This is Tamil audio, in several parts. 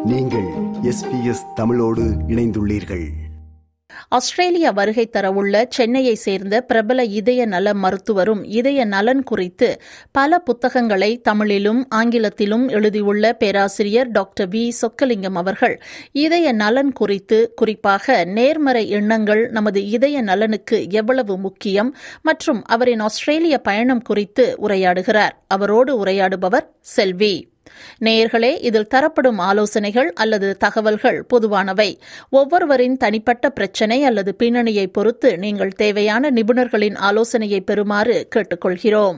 நீங்கள் எஸ்பிஎஸ் தமிழோடு இணைந்துள்ளீர்கள் ஆஸ்திரேலியா வருகை தரவுள்ள சென்னையை சேர்ந்த பிரபல இதய நல மருத்துவரும் இதய நலன் குறித்து பல புத்தகங்களை தமிழிலும் ஆங்கிலத்திலும் எழுதியுள்ள பேராசிரியர் டாக்டர் வி சொக்கலிங்கம் அவர்கள் இதய நலன் குறித்து குறிப்பாக நேர்மறை எண்ணங்கள் நமது இதய நலனுக்கு எவ்வளவு முக்கியம் மற்றும் அவரின் ஆஸ்திரேலிய பயணம் குறித்து உரையாடுகிறார் அவரோடு உரையாடுபவர் செல்வி நேயர்களே இதில் தரப்படும் ஆலோசனைகள் அல்லது தகவல்கள் பொதுவானவை ஒவ்வொருவரின் தனிப்பட்ட பிரச்சினை அல்லது பின்னணியை பொறுத்து நீங்கள் தேவையான நிபுணர்களின் ஆலோசனையை பெறுமாறு கேட்டுக்கொள்கிறோம்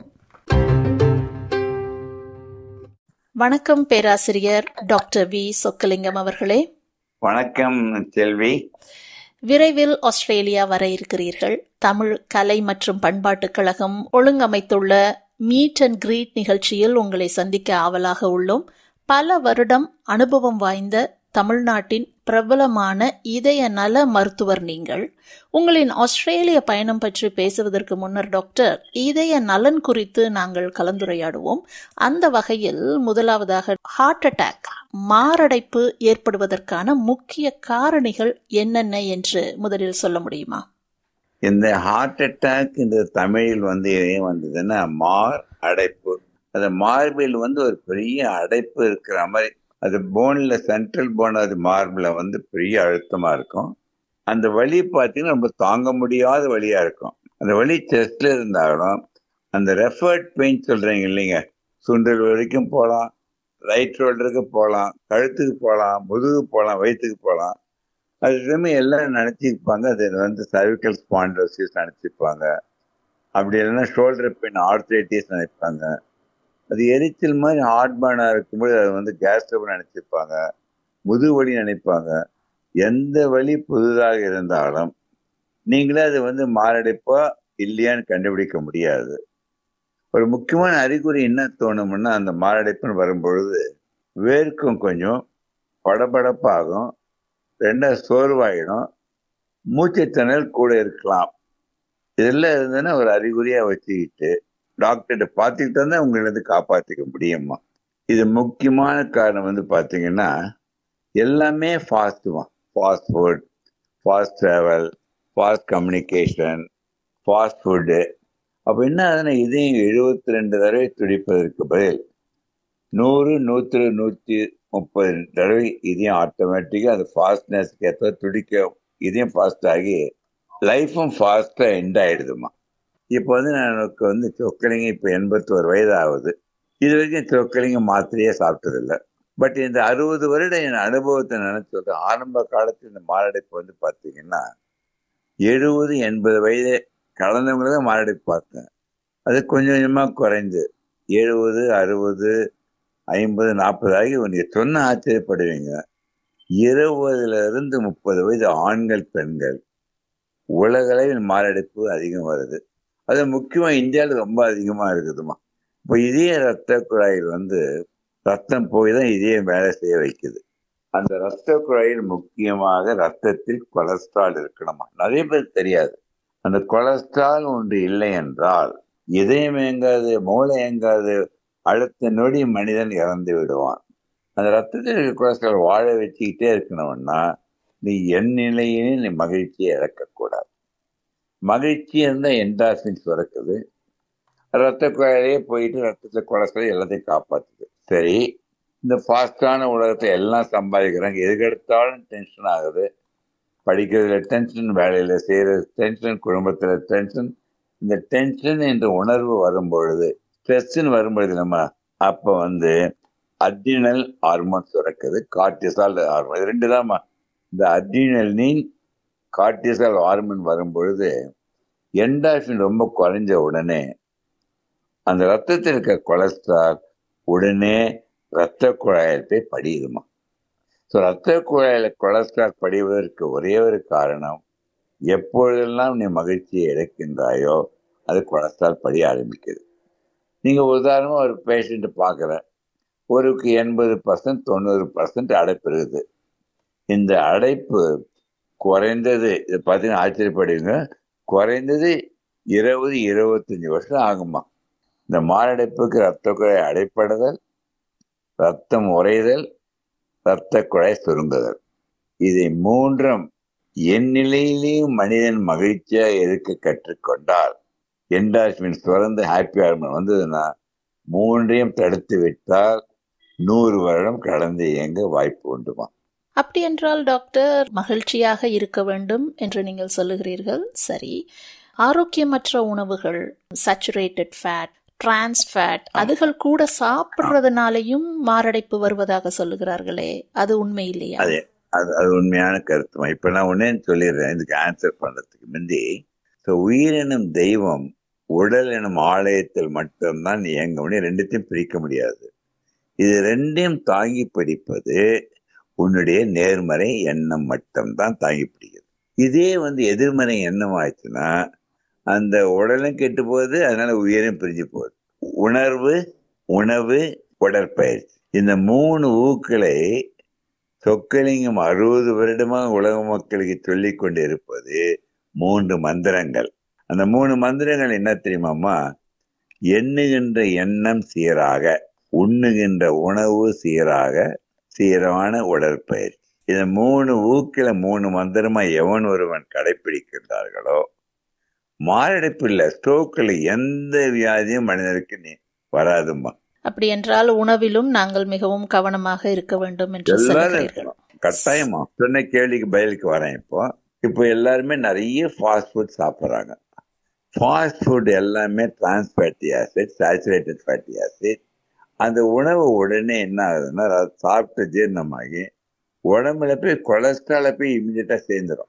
வணக்கம் பேராசிரியர் டாக்டர் வி சொக்கலிங்கம் அவர்களே வணக்கம் செல்வி விரைவில் ஆஸ்திரேலியா வர இருக்கிறீர்கள் தமிழ் கலை மற்றும் பண்பாட்டுக் கழகம் ஒழுங்கமைத்துள்ள மீட் அண்ட் கிரீட் நிகழ்ச்சியில் உங்களை சந்திக்க ஆவலாக உள்ளோம் பல வருடம் அனுபவம் வாய்ந்த தமிழ்நாட்டின் பிரபலமான இதய நல மருத்துவர் நீங்கள் உங்களின் ஆஸ்திரேலிய பயணம் பற்றி பேசுவதற்கு முன்னர் டாக்டர் இதய நலன் குறித்து நாங்கள் கலந்துரையாடுவோம் அந்த வகையில் முதலாவதாக ஹார்ட் அட்டாக் மாரடைப்பு ஏற்படுவதற்கான முக்கிய காரணிகள் என்னென்ன என்று முதலில் சொல்ல முடியுமா இந்த ஹார்ட் அட்டாக் இந்த தமிழில் வந்து ஏன் வந்ததுன்னா மார் அடைப்பு அந்த மார்பில் வந்து ஒரு பெரிய அடைப்பு இருக்கிற மாதிரி அது போன்ல சென்ட்ரல் போன் அது மார்பில் வந்து பெரிய அழுத்தமா இருக்கும் அந்த வலி பார்த்தீங்கன்னா ரொம்ப தாங்க முடியாத வழியா இருக்கும் அந்த வலி செஸ்ட்ல இருந்தாலும் அந்த ரெஃபர்ட் பெயின் சொல்றீங்க இல்லைங்க சுண்டல் வரைக்கும் போகலாம் ரைட் ஷோல்டருக்கு போகலாம் கழுத்துக்கு போகலாம் முதுகு போகலாம் வயிற்றுக்கு போகலாம் அது எல்லாமே எல்லாம் நினச்சிருப்பாங்க அது வந்து சர்விக்கல் ஸ்பாண்டோசிஸ் நினச்சிருப்பாங்க அப்படி இல்லைன்னா ஷோல்டர் பெயின் ஆர்த்ரைட்டிஸ் நினைப்பாங்க அது எரிச்சல் மாதிரி ஹார்ட் பர்னாக இருக்கும்போது அது வந்து கேஸ் ட்ரபிள் நினச்சிருப்பாங்க முதுகு வலி நினைப்பாங்க எந்த வலி புதுதாக இருந்தாலும் நீங்களே அது வந்து மாரடைப்பா இல்லையான்னு கண்டுபிடிக்க முடியாது ஒரு முக்கியமான அறிகுறி என்ன தோணும்னா அந்த மாரடைப்புன்னு வரும்பொழுது வேர்க்கும் கொஞ்சம் படபடப்பாகும் ரெண்டாவது சோர்வாயிடும் மூச்சுத்திணறல் கூட இருக்கலாம் இதெல்லாம் இருந்ததுன்னா ஒரு அறிகுறியா வச்சுக்கிட்டு டாக்டர்கிட்ட பார்த்துக்கிட்டு தான் உங்களை காப்பாற்றிக்க முடியுமா இது முக்கியமான காரணம் வந்து பார்த்தீங்கன்னா எல்லாமே ஃபாஸ்ட்டுமா fast food fast travel fast communication fast food அப்போ என்ன ஆகுதுன்னா இதையும் எழுபத்தி ரெண்டு தடவை துடிப்பதற்கு பதில் நூறு நூற்று நூற்றி முப்பது தடவை இதையும் ஆட்டோமேட்டிக்காக அது ஃபாஸ்ட்னஸ்க்கு ஏற்ற துடிக்க இதையும் ஃபாஸ்ட் ஆகி லைஃப்பும் ஃபாஸ்ட்டாக எண்ட் ஆகிடுதுமா இப்போ வந்து எனக்கு வந்து சொக்கலிங்க இப்போ எண்பத்தோரு வயது ஆகுது இது வரைக்கும் சொக்கலிங்க மாத்திரையே சாப்பிட்டதில்லை பட் இந்த அறுபது வருட என் அனுபவத்தை நினைச்சது ஆரம்ப காலத்தில் இந்த மாரடைப்பு வந்து பார்த்தீங்கன்னா எழுபது எண்பது வயது கலந்தவங்களை தான் மாரடைப்பு பார்த்தேன் அது கொஞ்சம் கொஞ்சமாக குறைந்து எழுபது அறுபது ஐம்பது நாற்பது ஆகி நீங்கள் சொன்ன ஆச்சரியப்படுவீங்க இருபதுல இருந்து முப்பது வயது ஆண்கள் பெண்கள் உலகளவில் மாரடைப்பு அதிகம் வருது அது முக்கியமாக இந்தியாவில் ரொம்ப அதிகமாக இருக்குதுமா இப்போ இதய ரத்த குழாயில் வந்து ரத்தம் போய் தான் இதயம் வேலை செய்ய வைக்குது அந்த ரத்த குழாயில் முக்கியமாக ரத்தத்தில் கொலஸ்ட்ரால் இருக்கணுமா நிறைய பேர் தெரியாது அந்த கொலஸ்ட்ரால் ஒன்று இல்லை என்றால் இதயம் எங்காது மூளை எங்காது அடுத்த நொடி மனிதன் இறந்து விடுவான் அந்த ரத்தத்தில் இருக்க கொலஸ்ட்ரால் வாழ வச்சுக்கிட்டே இருக்கணும்னா நீ என் நிலையிலே நீ மகிழ்ச்சியை இழக்கக்கூடாது மகிழ்ச்சி இருந்தால் என்டார்பின் சுரக்குது ரத்த குழாயிலே போயிட்டு ரத்தத்தில் கொலஸ்ட்ரால் எல்லாத்தையும் காப்பாற்றுது சரி இந்த ஃபாஸ்டான உலகத்தை எல்லாம் சம்பாதிக்கிறாங்க எதுக்கெடுத்தாலும் டென்ஷன் ஆகுது படிக்கிறதுல டென்ஷன் வேலையில் செய்கிறது டென்ஷன் குடும்பத்தில் டென்ஷன் இந்த டென்ஷன் என்ற உணர்வு வரும் பொழுது ஸ்ட்ரெஸ்ன்னு வரும்பொழுது நம்ம அப்போ வந்து அட்ரினல் ஹார்மோன் சுரக்குது கார்டிசால் ஹார்மோன் இது ரெண்டு தான்மா இந்த அட்ரினலின் கார்டிசால் ஹார்மோன் வரும் பொழுது என்டாஃபின் ரொம்ப குறைஞ்ச உடனே அந்த ரத்தத்தில் இருக்க கொலஸ்ட்ரால் உடனே ரத்த குழாயத்தை படியுதுமா ஸோ ரத்த குழாயில கொலஸ்ட்ரால் படிவதற்கு ஒரே ஒரு காரணம் எப்பொழுதெல்லாம் நீ மகிழ்ச்சியை இழக்கின்றாயோ அது கொலஸ்ட்ரால் படிய ஆரம்பிக்குது நீங்கள் உதாரணமாக ஒரு பேஷண்ட்டு பார்க்குற ஒருக்கு எண்பது பர்சன்ட் தொண்ணூறு பர்சன்ட் அடைப்பு இருக்குது இந்த அடைப்பு குறைந்தது இது பார்த்தீங்கன்னா ஆச்சரியப்படுவீங்க குறைந்தது இருபது இருபத்தஞ்சி வருஷம் ஆகுமா இந்த மாரடைப்புக்கு ரத்த குழாய் அடைப்படுதல் ரத்தம் உறைதல் ரத்த குழாய் சுருங்குதல் இதை மூன்றும் என் நிலையிலேயும் மனிதன் மகிழ்ச்சியா இருக்க கற்றுக்கொண்டால் என்டார்ஜ்மெண்ட் சுரந்து ஹாப்பி ஹார்மோன் வந்ததுன்னா மூன்றையும் தடுத்து விட்டால் நூறு வருடம் கடந்து இயங்க வாய்ப்பு உண்டுமா அப்படி என்றால் டாக்டர் மகிழ்ச்சியாக இருக்க வேண்டும் என்று நீங்கள் சொல்லுகிறீர்கள் சரி ஆரோக்கியமற்ற உணவுகள் சச்சுரேட்டட் ஃபேட் டிரான்ஸ் ஃபேட் அதுகள் கூட சாப்பிடுறதுனாலையும் மாரடைப்பு வருவதாக சொல்லுகிறார்களே அது உண்மை இல்லையா அது அது அது உண்மையான கருத்துமா இப்ப நான் ஒன்னே சொல்லிடுறேன் இதுக்கு ஆன்சர் பண்றதுக்கு முந்தி ஸோ உயிரெனும் தெய்வம் உடல் எனும் ஆலயத்தில் மட்டும்தான் இயங்க முடியும் ரெண்டுத்தையும் பிரிக்க முடியாது இது ரெண்டையும் தாங்கி பிடிப்பது உன்னுடைய நேர்மறை எண்ணம் மட்டும்தான் தாங்கி பிடிக்குது இதே வந்து எதிர்மறை எண்ணம் ஆச்சுன்னா அந்த உடலும் கெட்டு போகுது அதனால உயிரும் பிரிஞ்சு போகுது உணர்வு உணவு உடற்பயிற்சி இந்த மூணு ஊக்களை சொக்கலிங்கம் அறுபது வருடமாக உலக மக்களுக்கு சொல்லிக் கொண்டு இருப்பது மூன்று மந்திரங்கள் அந்த மூணு மந்திரங்கள் என்ன தெரியுமாமா எண்ணுகின்ற எண்ணம் சீராக உண்ணுகின்ற உணவு சீராக சீரான உடற்பயிற்சி இந்த மூணு ஊக்கில மூணு மந்திரமா எவன் ஒருவன் கடைபிடிக்கின்றார்களோ மாரடைப்பு இல்ல ஸ்ட்ரோக்கில் எந்த வியாதியும் மனிதனுக்கு நீ வராதுமா அப்படி என்றால் உணவிலும் நாங்கள் மிகவும் கவனமாக இருக்க வேண்டும் என்று எல்லாரும் சொல்லுகிறீர்கள் இருக்கணும் கட்டாயமா சொன்ன கேள்விக்கு பதிலுக்கு வரேன் இப்போ இப்போ எல்லாருமே நிறைய ஃபாஸ்ட் ஃபுட் சாப்பிட்றாங்க ஃபாஸ்ட் ஃபுட் எல்லாமே trans fatty acid saturated fatty acid அந்த உணவு உடனே என்ன ஆகுதுன்னா அதை சாப்பிட்டு ஜீரணமாகி உடம்புல போய் கொலஸ்ட்ரால போய் இமிடியட்டா சேர்ந்துடும்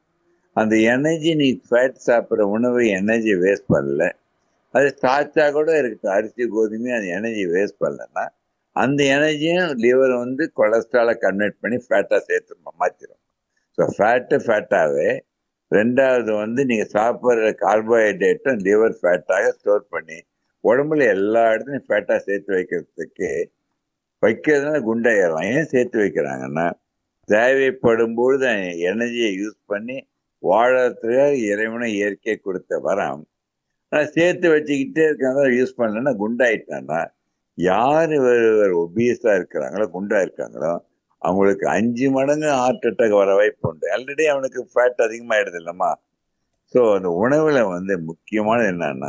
அந்த எனர்ஜி நீ ஃபேட் சாப்பிட்ற உணவு எனர்ஜி வேஸ்ட் பண்ணல அது ஸ்டார்ச்சா கூட இருக்கட்டும் அரிசி கோதுமை அந்த எனர்ஜி வேஸ்ட் பண்ணலன்னா அந்த எனர்ஜியும் லிவர் வந்து கொலஸ்ட்ராலை கன்வெர்ட் பண்ணி ஃபேட்டாக சேர்த்து மாற்றிடும் ஸோ ஃபேட்டு ஃபேட்டாகவே ரெண்டாவது வந்து நீங்கள் சாப்பிட்ற கார்போஹைட்ரேட்டும் லிவர் ஃபேட்டாக ஸ்டோர் பண்ணி உடம்புல எல்லா இடத்துலையும் ஃபேட்டாக சேர்த்து வைக்கிறதுக்கு வைக்கிறதுனால குண்டாயிடலாம் ஏன் சேர்த்து வைக்கிறாங்கன்னா தேவைப்படும் பொழுது எனர்ஜியை யூஸ் பண்ணி வாழறதுக்காக இறைவனை இயற்கை கொடுத்த வரம் ஆனால் சேர்த்து வச்சுக்கிட்டே இருக்காங்க யூஸ் பண்ணலன்னா குண்டாயிட்டான்னா யார் ஒபீஸா இருக்கிறாங்களோ குண்டா இருக்காங்களோ அவங்களுக்கு அஞ்சு மடங்கு ஹார்ட் அட்டாக் வர வாய்ப்பு உண்டு ஆல்ரெடி அவனுக்கு ஃபேட் அதிகமாயிடுது இல்லம்மா ஸோ அந்த உணவுல வந்து முக்கியமானது என்னன்னா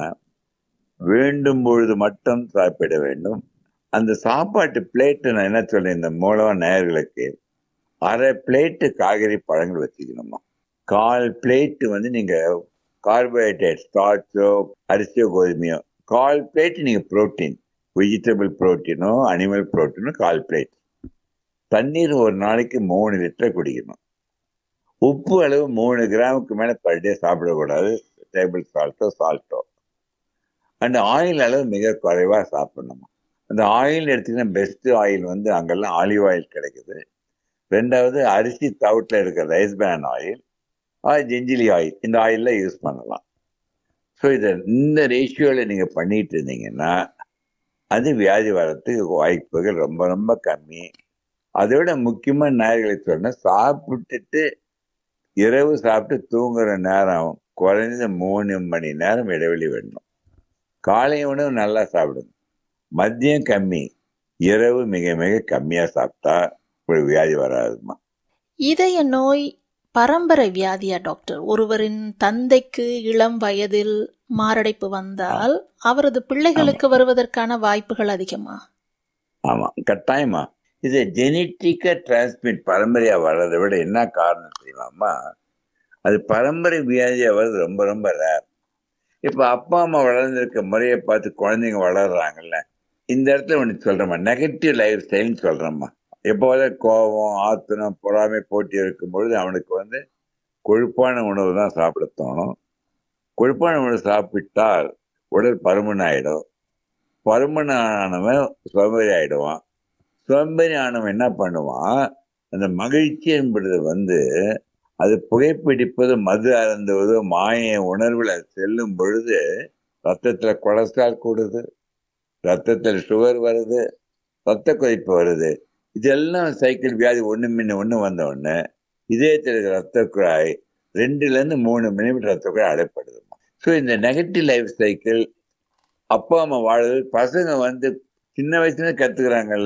வேண்டும் பொழுது மட்டும் சாப்பிட வேண்டும் அந்த சாப்பாட்டு பிளேட்டு நான் என்ன சொல்றேன் இந்த மூலமா நேயர்களுக்கு அரை பிளேட்டு காய்கறி பழங்கள் வச்சுக்கணுமா கால் பிளேட்டு வந்து நீங்க கார்போஹைட்ரேட் ஸ்டார்ச்சோ அரிசியோ கோதுமையோ கால் பிளேட் நீங்க புரோட்டீன் வெஜிடபிள் புரோட்டீனோ அனிமல் புரோட்டீனோ கால் பிளேட் தண்ணீர் ஒரு நாளைக்கு மூணு லிட்டர் குடிக்கணும் உப்பு அளவு மூணு கிராமுக்கு மேல பர் டே சாப்பிடக்கூடாது டேபிள் சால்ட்டோ சால்ட்டோ அண்ட் ஆயில் அளவு மிக குறைவா சாப்பிடணும் அந்த ஆயில் எடுத்தீங்கன்னா பெஸ்ட் ஆயில் வந்து அங்கெல்லாம் ஆலிவ் ஆயில் கிடைக்குது ரெண்டாவது அரிசி தவிட்டில் இருக்கிற rice bran oil gingelly oil இந்த ஆயில்ல யூஸ் பண்ணலாம் ஸோ இதை இந்த ரேஷியோவில் நீங்கள் பண்ணிட்டு இருந்தீங்கன்னா அது வியாதி வர்றதுக்கு வாய்ப்புகள் ரொம்ப ரொம்ப கம்மி அதை விட முக்கியமான நேர்களை சொன்ன சாப்பிட்டுட்டு இரவு சாப்பிட்டு தூங்குற நேரம் குறைஞ்சது மூணு மணி நேரம் இடைவெளி வேணும் காலை உணவு நல்லா சாப்பிடுங்க மதியம் கம்மி இரவு மிக மிக கம்மியா சாப்பிட்டா ஒரு வியாதி வராதுமா இதய நோய் பரம்பரை வியாதியா டாக்டர் ஒருவரின் தந்தைக்கு இளம் வயதில் மாரடைப்பு வந்தால் அவரது பிள்ளைகளுக்கு வருவதற்கான வாய்ப்புகள் அதிகமா ஆமா கட்டாயமா இது ஜெனட்டிக்கா டிரான்ஸ்மிட் பரம்பரையா வர்றதை விட என்ன காரணம் தெரியுமாமா அது பரம்பரை வியாதியா வர்றது ரொம்ப ரொம்ப ரேர் இப்ப அப்பா அம்மா வளர்ந்துருக்க முறையை பார்த்து குழந்தைங்க வளர்றாங்கல்ல இந்த இடத்துல ஒன்று சொல்றேம்மா நெகட்டிவ் லைஃப் ஸ்டைல்னு சொல்றேம்மா எப்போது கோபம் ஆத்திரம் பொறாமை போட்டி இருக்கும் பொழுது அவனுக்கு வந்து கொழுப்பான உணவு தான் சாப்பிட தோணும் கொழுப்பான உணவு சாப்பிட்டால் உடல் பருமன் ஆயிடும் பருமன் ஆனவன் சோம்பேறி ஆயிடுவான் சோம்பேறி ஆனவன் என்ன பண்ணுவான் அந்த மகிழ்ச்சி என்பது வந்து அது புகைப்பிடிப்பது மது அருந்துவதோ மாய உணர்வுல செல்லும் பொழுது ரத்தத்துல கொலஸ்ட்ரால் கூடுது ரத்தத்தில் சுகர் வருது ரத்த கொதிப்பு வருது இதெல்லாம் சைக்கிள் வியாதி ஒன்று முன்ன ஒன்று வந்த உடனே இதயத்தில் இருக்கிற ரத்த குழாய் ரெண்டுல இருந்து மூணு மில்லிமீட்டர் ரத்த குழாய் அடைப்படுது ஸோ இந்த நெகட்டிவ் லைஃப் சைக்கிள் அப்பா அம்மா வாழுது பசங்க வந்து சின்ன வயசுல கத்துக்கிறாங்கல்ல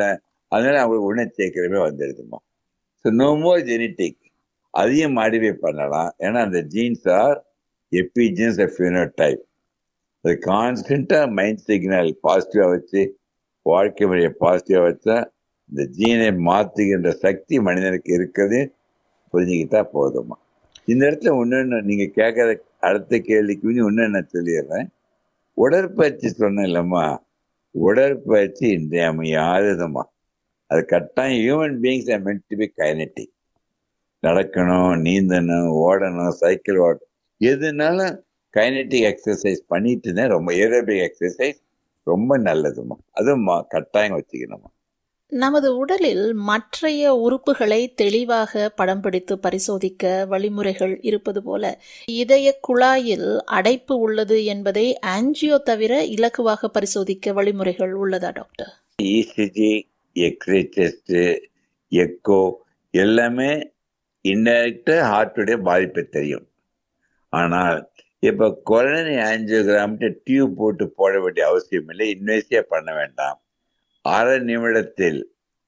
அதனால அவங்களுக்கு உடனே சீக்கிரமே வந்துடுதுமா ஸோ நோ மோர் ஜெனட்டிக் அதையும் மாடிஃபை பண்ணலாம் ஏன்னா அந்த genes are epi genes type அது கான்ஸ்டன்டா மைண்ட் சிக்னல் பாசிட்டிவா வச்சு வாழ்க்கை முறையை பாசிட்டிவா வச்சா இந்த ஜீனை மாத்துகின்ற சக்தி மனிதனுக்கு இருக்கிறது புரிஞ்சுக்கிட்டா போதுமா இந்த இடத்துல ஒன்னு நீங்க கேட்கற அடுத்த கேள்விக்கு ஒன்னு நான் சொல்லிடுறேன் உடற்பயிற்சி சொன்னேன் இல்லம்மா உடற்பயிற்சி இன்றியமையாததுமா அது கட்டாயம் human beings are meant to be kinetic நடக்கணும் நீந்தணும் ஓடணும் சைக்கிள் ஓட எதுனாலும் கைனட்டிக் எக்ஸசைஸ் பண்ணிட்டு தான் ரொம்ப ஏரோபிக் எக்ஸசைஸ் ரொம்ப நல்லதுமா அதுவும் மா- கட்டாயம் வச்சுக்கணுமா நமது உடலில் மற்றைய உறுப்புகளை தெளிவாக படம் பிடித்து பரிசோதிக்க வழிமுறைகள் இருப்பது போல இதய குழாயில் அடைப்பு உள்ளது என்பதை ஆன்ஜியோ தவிர இலகுவாக பரிசோதிக்க வழிமுறைகள் உள்ளதா doctor ECG x ray test echo எல்லாமே இன்டைரக்டா ஹார்ட்டுடைய பாதிப்பை தெரியும் ஆனால் இப்ப கொரோனரி ஆஞ்சியோகிராம்ட்டு டியூப் போட்டு போட வேண்டிய அவசியம் இல்லை இன்வெஸ்டியா பண்ண வேண்டாம் அரை நிமிடத்தில்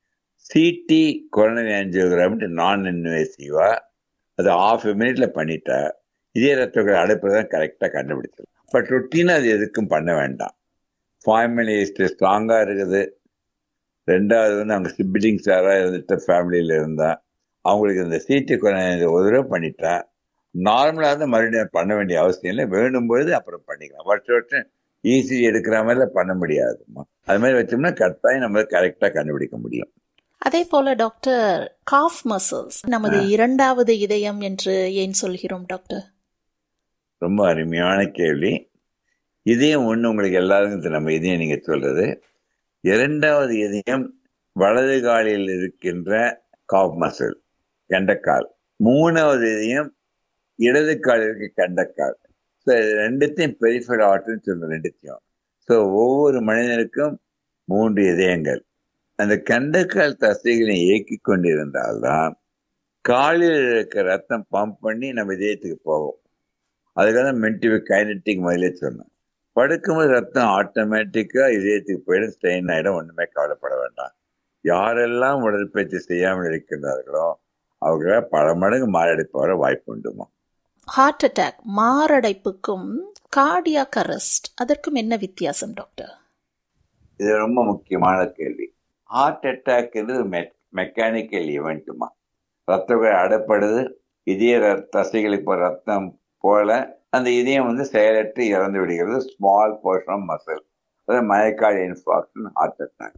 சிடி கொரோனரி ஆஞ்சியோகிராம்ட்டு நான் இன்வெசிவா அது ஆஃப் மினிட்ல பண்ணிட்டா இதே ரத்த அடைப்பு தான் கரெக்டா கண்டுபிடிச்சிடலாம் பட் ரொட்டீனா அது எதுக்கும் பண்ண வேண்டாம் ஃபேமிலி ஸ்ட்ராங்கா இருக்குது ரெண்டாவது வந்து அவங்க சிப்ளிங்ஸ் யாராவது இருந்துட்டு ஃபேமிலியில இருந்தா அவங்களுக்கு இந்த சீட்டு கொஞ்சம் ஒரு தடவை பண்ணிட்டா நார்மலா இருந்தா மறுபடியும் பண்ண வேண்டிய அவசியம் இல்லை வேணும் பொழுது அப்புறம் பண்ணிக்கலாம் வருஷம் வருஷம் ஈஸி எடுக்கிற மாதிரிலாம் பண்ண முடியாதுமா அது மாதிரி வச்சோம்னா கட்டாயம் நம்ம கரெக்டா கண்டுபிடிக்க முடியும் அதே போல டாக்டர் காஃப் மசில்ஸ் நமது இரண்டாவது இதயம் என்று ஏன் சொல்கிறோம் டாக்டர் ரொம்ப அருமையான கேள்வி இதயம் ஒண்ணு உங்களுக்கு எல்லாருக்கும் தெரியும், நம்ம இதயம் நீங்க சொல்றது இரண்டாவது இதயம் வலது காலில் இருக்கின்ற காப் மசில் கெண்டக்கால் மூணாவது இதயம் இடது காலில் இருக்க கெண்டக்கால் ஸோ ரெண்டுத்தையும் பெரிஃபர் ஆர்ட்னு சொல்றோம் ரெண்டுத்தையும் ஸோ ஒவ்வொரு மனிதனுக்கும் மூன்று இதயங்கள் அந்த கண்டக்கால் தசைகளை இயக்கி கொண்டிருந்தால்தான் காலில் இருக்க ரத்தம் பம்ப் பண்ணி நம்ம இதயத்துக்கு போகும் அதுக்காக தான் மென்டிவ் கைனட்டிக் முதலே சொன்னேன் படுக்கும்போது ரத்தம் ஆட்டோமேட்டிக்கா இதயத்துக்கு போயிடும் ஸ்ட்ரெயின் ஆயிடும் ஒண்ணுமே கவலைப்பட வேண்டாம் யாரெல்லாம் உடற்பயிற்சி செய்யாமல் இருக்கின்றார்களோ அவங்க பல மடங்கு மாரடைப்பு வர வாய்ப்பு உண்டுமா ஹார்ட் அட்டாக் மாரடைப்புக்கும் கார்டியாக் அரெஸ்ட் அதற்கும் என்ன வித்தியாசம் டாக்டர் இது ரொம்ப முக்கியமான கேள்வி ஹார்ட் அட்டாக் மெக்கானிக்கல் ஈவெண்ட்டுமா ரத்தங்கள் அடைப்படுது இதய ர- தசைகளுக்கு இப்போ ரத்தம் போல அந்த இதயம் வந்து செயலற்று இறந்து விடுகிறது ஸ்மால் போர்ஷன் ஆஃப் மசில் அதாவது மயக்காடு இன்ஃபாக்ஷன் ஹார்ட் அட்டாக்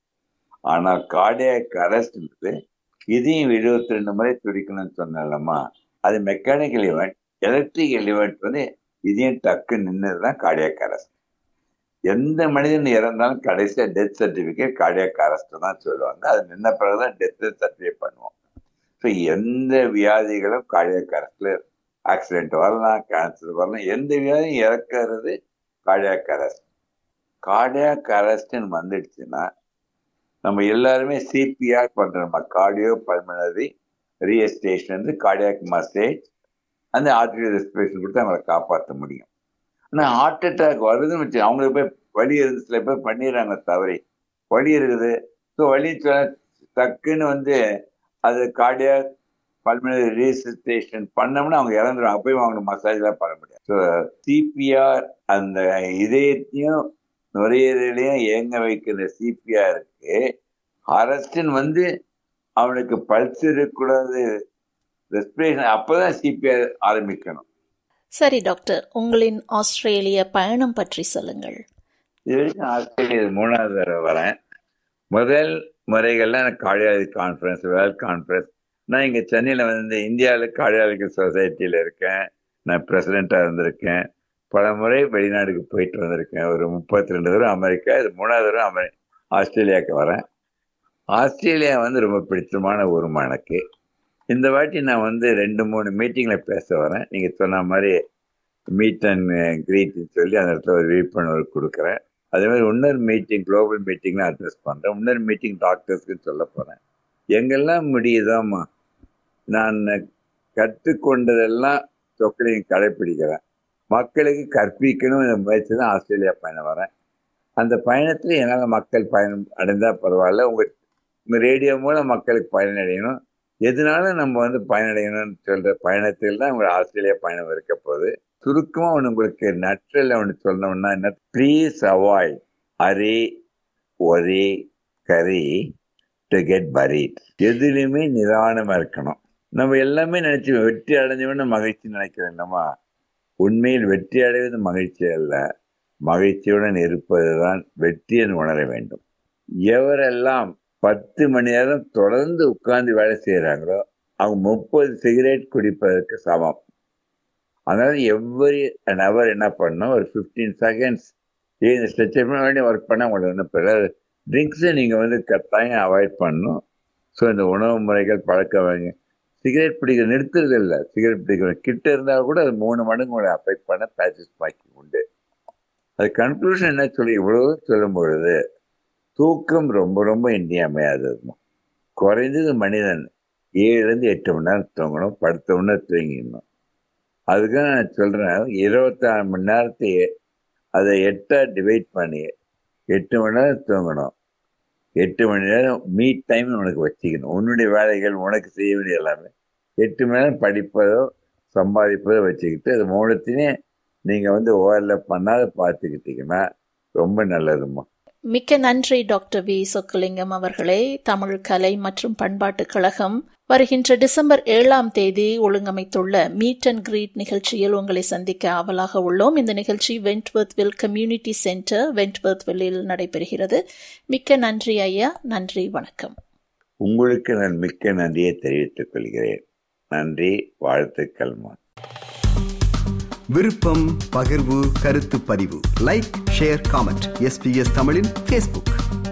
ஆனால் கார்டியாக் அரெஸ்ட்ன்றது இதயம் இருபத்தி ரெண்டு முறை துடிக்கணும்னு சொன்னேன்லம்மா அது மெக்கானிக்கல் ஈவெண்ட் எலக்ட்ரிக்கல் ஈவெண்ட் வந்து இதயம் டக்கு நின்னதுதான் கார்டியாக் அரெஸ்ட் எந்த மனிதன் இறந்தாலும் கடைசியா டெத் சர்டிபிகேட் கார்டியாக் அரெஸ்ட் தான் சொல்லுவாங்க அது நின்ன பிறகுதான் டெத் சர்டிஃபிகேட் பண்ணுவோம் ஸோ எந்த வியாதிகளும் கார்டியாக் அரெஸ்ட்ல ஆக்சிடென்ட் வரலாம் கேன்சர் வரலாம் எந்த வியாதியும் இறக்கிறது கார்டியாக் அரெஸ்ட் கார்டியாக் அரெஸ்ட்னு வந்துடுச்சுன்னா நம்ம எல்லாருமே சிபிஆர் பண்றோம் கார்டியோ பல்மனரி ரீஎஸ்டேஷன் வந்து கார்டியாக் மசேஜ் அந்த ஆர்டிஃபிஷியல் ரெஸ்பிரேஷன் கொடுத்து அவங்களை காப்பாற்ற முடியும் ஆனால் ஹார்ட் அட்டாக் வருதுன்னு வச்சு அவங்களுக்கு போய் வலி இருந்து சில பேர் பண்ணிடுறாங்க தவறி வலி இருக்குது ஸோ வலி சொ- டக்குன்னு வந்து அது கார்டியாக் பல்மனரி ரீசஸ்டேஷன் பண்ணோம்னா அவங்க இறந்துருவாங்க போய் அவங்க மசாஜ்லாம் பண்ண முடியாது ஸோ சிபிஆர் அந்த இதயத்தையும் நுரையீரலையும் இயங்க வைக்கிற சிபிஆருக்கு அரஸ்டின் வந்து அவனுக்கு பல்ஸ் இருக்கக்கூடாது ரெஸ்பிரேஷன் அப்பதான் சிபிஆர் ஆரம்பிக்கணும் சரி டாக்டர் உங்களின் ஆஸ்திரேலிய பயணம் பற்றி சொல்லுங்கள் இது வரைக்கும் ஆஸ்திரேலியா இது மூணாவது தடவை வரேன் முதல் முறைகள்லாம் எனக்கு கார்டியாலஜி கான்ஃபரன்ஸ் வேர்ல்ட் கான்ஃபரன்ஸ் நான் இங்க சென்னையில வந்து இந்தியாவில் கார்டியாலஜி சொசைட்டியில இருக்கேன் நான் பிரசிடென்டா இருந்திருக்கேன் பல முறை வெளிநாடுக்கு போயிட்டு வந்திருக்கேன் ஒரு முப்பத்தி ரெண்டு தடவை அமெரிக்கா இது மூணாவது தடவை அமெரி ஆஸ்திரேலியாவுக்கு வரேன் ஆஸ்திரேலியா வந்து ரொம்ப பிடிச்சமான ஊருமா எனக்கு இந்த வாட்டி நான் வந்து ரெண்டு மூணு மீட்டிங்ல பேச வரேன் நீங்க சொன்ன மாதிரி மீட் அண்ட் கிரீட்னு சொல்லி அந்த இடத்துல ஒரு விழிப்புணர்வு கொடுக்குறேன் அதே மாதிரி இன்னொரு மீட்டிங் குளோபல் மீட்டிங்ல அட்ரஸ் பண்றேன் இன்னொரு மீட்டிங் டாக்டர்ஸ்க்கு சொல்ல போறேன் எங்கெல்லாம் முடியுதோம்மா நான் கற்றுக்கொண்டதெல்லாம் சொற்களையும் கடைப்பிடிக்கிறேன் மக்களுக்கு கற்பிக்கணும் இந்த முயற்சி தான் ஆஸ்திரேலியா பயணம் வரேன் அந்த பயணத்துல என்னால் மக்கள் பயணம் அடைந்தா பரவாயில்ல உங்க ரேடியோ மூலம் மக்களுக்கு பயனடையணும் எதனால நம்ம வந்து பயனடையணும்னு சொல்ற பயணத்தில் தான் உங்க ஆஸ்திரேலியா பயணம் இருக்க போகுது சுருக்கமா ஒன்று உங்களுக்கு நற்றில் ஒன்று சொல்லணும்னா என்ன ப்ளீஸ் அவாய்ட் அரே ஒரே கரி டு கெட் பரீட் எதுலையுமே நிதானமா இருக்கணும் நம்ம எல்லாமே நினைச்சு வெற்றி அடைஞ்சவன மகிழ்ச்சி நினைக்கிறோம் நம்ம உண்மையில் வெற்றி அடைவது மகிழ்ச்சி அல்ல மகிழ்ச்சியுடன் இருப்பதுதான் வெற்றி என்று உணர வேண்டும் எவரெல்லாம் பத்து மணி நேரம் தொடர்ந்து உட்கார்ந்து வேலை செய்யறாங்களோ அவங்க முப்பது சிகரெட் குடிப்பதற்கு சமம் அதனால எவ்வரி அன் அவர் என்ன பண்ணணும் ஒரு ஃபிஃப்டீன் செகண்ட்ஸ் இந்த ஸ்ட்ரெச்சர் பண்ணி ஒர்க் பண்ண உங்களுக்கு ஒன்றும் பிறகு ட்ரிங்க்ஸை நீங்கள் வந்து கட்டாயம் அவாய்ட் பண்ணணும் ஸோ இந்த உணவு முறைகள் பழக்க வைங்க சிகரெட் பிடிக்கிற நிறுத்துறது இல்லை சிகரெட் பிடிக்கிற கிட்ட இருந்தால் கூட அது மூணு மடங்கு உங்களை அஃபெக்ட் பண்ண பேச்சஸ் பாக்கி உண்டு அது கன்க்ளூஷன் என்ன சொல்லி இவ்வளவு சொல்லும் பொழுது தூக்கம் ரொம்ப ரொம்ப இன்றியமையாதது குறைந்தது மனிதன் ஏழுலேருந்து எட்டு மணி நேரம் தூங்கணும் படுத்த உடனே தூங்கிடணும் அதுக்காக நான் சொல்கிறேன் இருபத்தாறு மணி நேரத்தை அதை எட்டாக டிவைட் பண்ணி எட்டு மணி நேரம் தூங்கணும் எட்டு மணி நேரம் மீட் டைம் உனக்கு வச்சுக்கணும் உன்னுடைய வேலைகள் உனக்கு செய்ய வேண்டிய எல்லாமே எட்டு மணி நேரம் படிப்பதோ சம்பாதிப்பதோ வச்சுக்கிட்டு அது மூலத்தினே நீங்கள் வந்து ஓவர்லப் பண்ணாத பார்த்துக்கிட்டீங்கன்னா ரொம்ப நல்லதும்மா மிக்க நன்றி டாக்டர் வி சொக்கலிங்கம் அவர்களே தமிழ் கலை மற்றும் பண்பாட்டுக் கழகம் வருகின்ற டிசம்பர் ஏழாம் தேதி ஒழுங்கமைத்துள்ள மீட் அண்ட் கிரீட் நிகழ்ச்சியில் உங்களை சந்திக்க ஆவலாக உள்ளோம் இந்த நிகழ்ச்சி வென்ட்வர்த்வில் கம்யூனிட்டி சென்டர் வென்ட்வர்த்வில்லில் நடைபெறுகிறது மிக்க நன்றி ஐயா நன்றி வணக்கம் உங்களுக்கு நான் மிக்க நன்றியை தெரிவித்துக் கொள்கிறேன் நன்றி வாழ்த்துக்கள்மா விருப்பம் பகிர்வு கருத்து பதிவு லைக் ஷேர் காமெண்ட் எஸ்பிஎஸ் தமிழின் ஃபேஸ்புக்